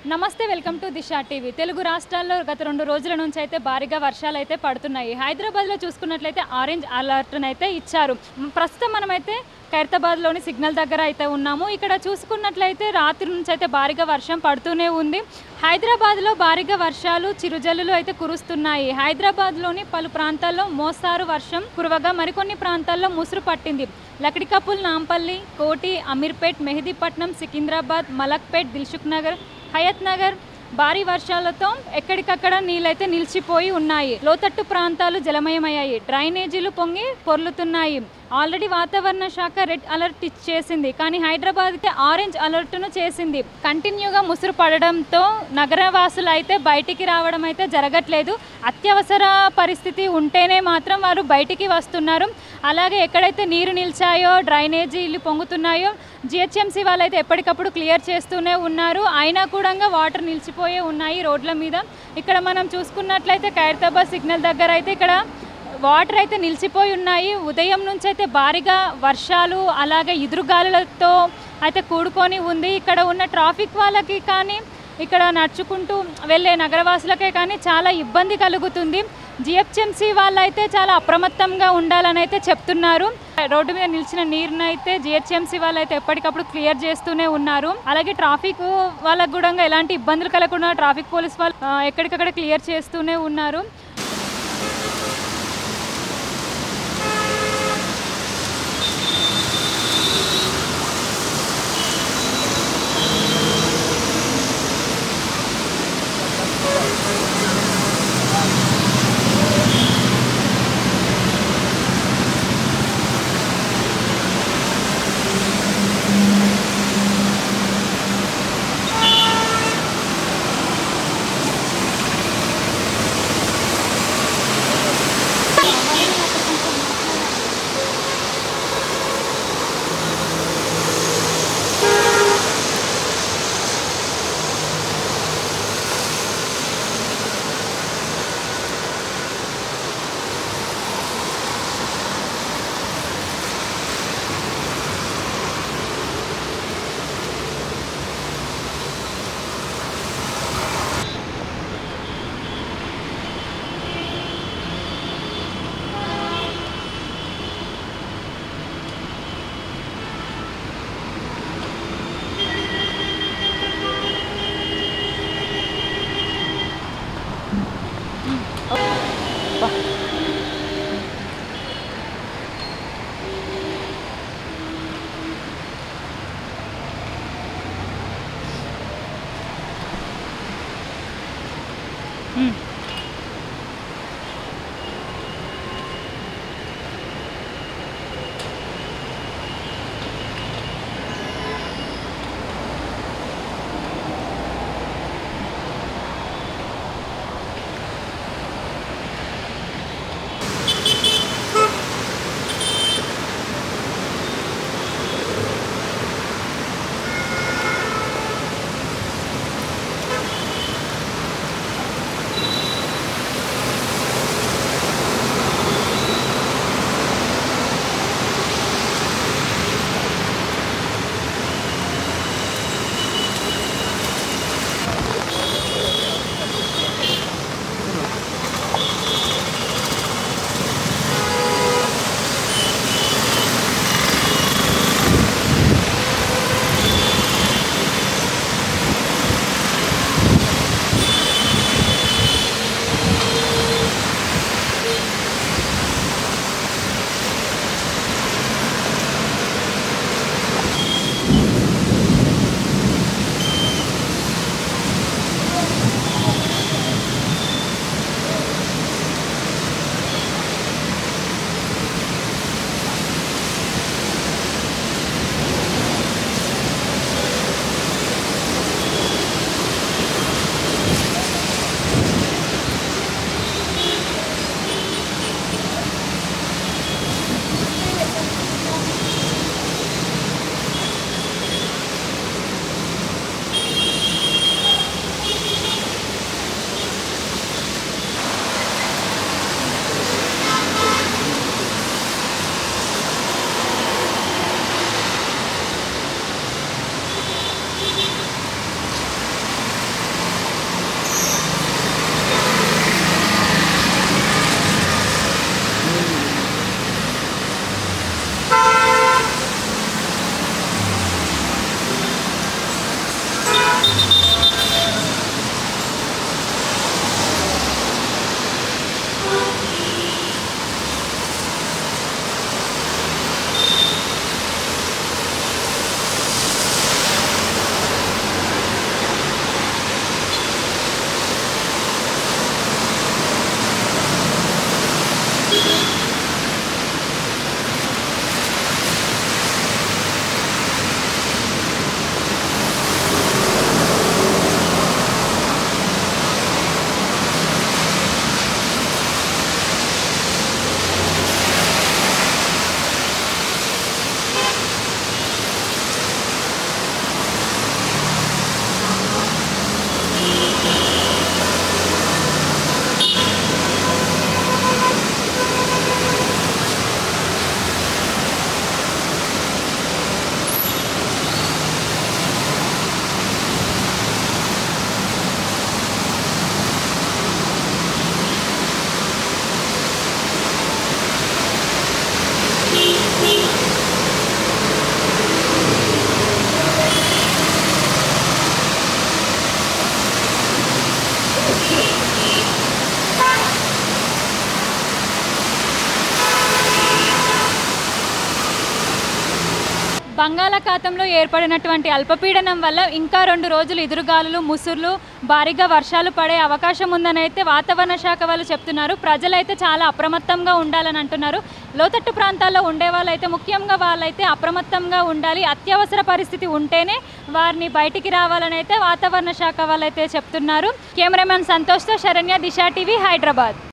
నమస్తే welcome to Disha TV Telugu రాష్ట్రాల్లో గత రెండు రోజుల నుంచి అయితే భారీగా వర్షాలు అయితే పడుతున్నాయి హైదరాబాద్లో చూసుకున్నట్లయితే ఆరెంజ్ అలర్ట్ని అయితే ఇచ్చారు మ్, ప్రస్తుతం మనమైతే ఖైరతాబాద్లోని సిగ్నల్ దగ్గర అయితే ఉన్నాము ఇక్కడ చూసుకున్నట్లయితే రాత్రి నుంచి అయితే భారీగా వర్షం పడుతూనే ఉంది హైదరాబాద్లో భారీగా వర్షాలు చిరుజల్లులు అయితే కురుస్తున్నాయి హైదరాబాద్లోని పలు ప్రాంతాల్లో మోస్తారు వర్షం కురవగా మరికొన్ని ప్రాంతాల్లో ముసురు పట్టింది లక్డికపుల్ నాంపల్లి కోటి అమీర్పేట్ మెహదీపట్నం సికింద్రాబాద్ మలక్పేట్ దిల్సుఖ్ నగర్ హయత్ నగర్ భారీ వర్షాలతో ఎక్కడికక్కడ నీళ్ళైతే నిలిచిపోయి ఉన్నాయి లోతట్టు ప్రాంతాలు జలమయమయ్యాయి డ్రైనేజీలు పొంగి పొర్లుతున్నాయి ఆల్రెడీ వాతావరణ శాఖ రెడ్ అలర్ట్ ఇచ్చేసింది కానీ హైదరాబాద్కి ఆరెంజ్ అలర్ట్ను చేసింది కంటిన్యూగా ముసురు పడడంతో నగరవాసులు అయితే బయటికి రావడం అయితే జరగట్లేదు అత్యవసర పరిస్థితి ఉంటేనే మాత్రం వారు బయటికి వస్తున్నారు అలాగే ఎక్కడైతే నీరు నిలిచాయో డ్రైనేజీలు పొంగుతున్నాయో జిహెచ్ఎంసీ వాళ్ళైతే ఎప్పటికప్పుడు క్లియర్ చేస్తూనే ఉన్నారు అయినా కూడా వాటర్ నిలిచిపోయే ఉన్నాయి రోడ్ల మీద ఇక్కడ మనం చూసుకున్నట్లయితే ఖైరతాబాద్ సిగ్నల్ దగ్గర అయితే ఇక్కడ వాటర్ అయితే నిలిచిపోయి ఉన్నాయి ఉదయం నుంచి అయితే భారీగా వర్షాలు అలాగే ఎదురుగాలులతో అయితే కూడుకొని ఉంది ఇక్కడ ఉన్న ట్రాఫిక్ వాళ్ళకి కానీ ఇక్కడ నడుచుకుంటూ వెళ్ళే నగరవాసులకే కానీ చాలా ఇబ్బంది కలుగుతుంది జిహెచ్ఎంసీ వాళ్ళైతే చాలా అప్రమత్తంగా ఉండాలని అయితే చెప్తున్నారు రోడ్డు మీద నిలిచిన నీరుని అయితే జిహెచ్ఎంసీ వాళ్ళైతే ఎప్పటికప్పుడు క్లియర్ చేస్తూనే ఉన్నారు అలాగే ట్రాఫిక్ వాళ్ళకు కూడా ఎలాంటి ఇబ్బందులు కలగకుండా ట్రాఫిక్ పోలీస్ వాళ్ళు ఆ, ఎక్కడికక్కడ క్లియర్ చేస్తూనే ఉన్నారు బంగాళాఖాతంలో ఏర్పడినటువంటి అల్పపీడనం వల్ల ఇంకా రెండు రోజులు ఎదురుగాలులు ముసుర్లు భారీగా వర్షాలు పడే అవకాశం ఉందని అయితే వాతావరణ శాఖ వాళ్ళు చెప్తున్నారు ప్రజలైతే చాలా అప్రమత్తంగా ఉండాలని అంటున్నారు లోతట్టు ప్రాంతాల్లో ఉండే వాళ్ళైతే ముఖ్యంగా వాళ్ళైతే అప్రమత్తంగా ఉండాలి అత్యవసర పరిస్థితి ఉంటేనే వారిని బయటికి రావాలని అయితే వాతావరణ శాఖ వాళ్ళైతే చెప్తున్నారు కెమెరామెన్ సంతోష్తో శరణ్య దిశా టీవీ హైదరాబాద్